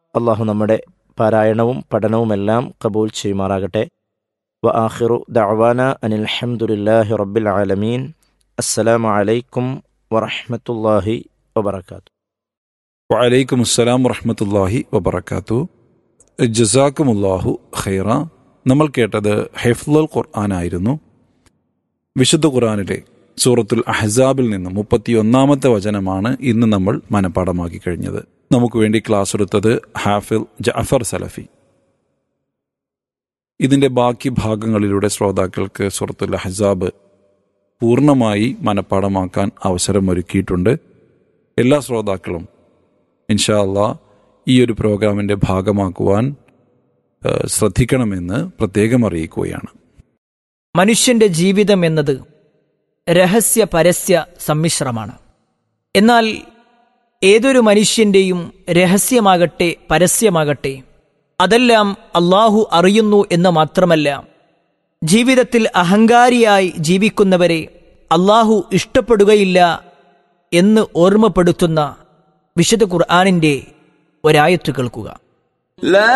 അള്ളാഹു നമ്മുടെ പാരായണവും പഠനവുമെല്ലാം കബൂൽ ചെയ്യുമാറാകട്ടെ വ ആഖിറു ദഅവാന അനിൽ ഹംദുലില്ലാഹി റബ്ബിൽ ആലമീൻ അസ്സലാമു അലൈക്കും വറഹ്മത്തുള്ളാഹി വബറകാതുഹു വലൈക്കും അസ്സലാം വറഹമത്തല്ലാഹി വബർക്കാത്തു ജസാക്കുമുല്ലാഹു ഖൈറ നമ്മൾ കേട്ടത് ഹെഫ്ലുൽ ഖുർആൻ ആയിരുന്നു വിശുദ്ധ ഖുർആനിലെ സൂറത്തുൽ അഹ്സാബിൽ നിന്ന് മുപ്പത്തിയൊന്നാമത്തെ വചനമാണ് ഇന്ന് നമ്മൾ മനഃപ്പാടമാക്കി കഴിഞ്ഞത് നമുക്ക് വേണ്ടി ക്ലാസ് എടുത്തത് ഹാഫിൽ ജഅഫർ സലഫി ഇതിന്റെ ബാക്കി ഭാഗങ്ങളിലൂടെ ശ്രോതാക്കൾക്ക് സൂറത്തുൽ അഹ്സാബ് പൂർണ്ണമായി മനഃപ്പാടമാക്കാൻ അവസരമൊരുക്കിയിട്ടുണ്ട് എല്ലാ ശ്രോതാക്കളും ഇൻഷാ അള്ളാ ഈ ഒരു പ്രോഗ്രാമിൻ്റെ ഭാഗമാക്കുവാൻ ഏഹ്, ശ്രദ്ധിക്കണമെന്ന് പ്രത്യേകം അറിയിക്കുകയാണ് മനുഷ്യന്റെ ജീവിതം എന്നത് രഹസ്യ പരസ്യ സമ്മിശ്രമാണ് എന്നാൽ ഏതൊരു മനുഷ്യന്റെയും രഹസ്യമാകട്ടെ പരസ്യമാകട്ടെ അതെല്ലാം അള്ളാഹു അറിയുന്നു എന്ന് മാത്രമല്ല ജീവിതത്തിൽ അഹങ്കാരിയായി ജീവിക്കുന്നവരെ അള്ളാഹു ഇഷ്ടപ്പെടുകയില്ല എന്ന് ഓർമ്മപ്പെടുത്തുന്ന വിശുദ്ധ ഖുർആാനിന്റെ ഒരായത്ത് കേൾക്കുക لا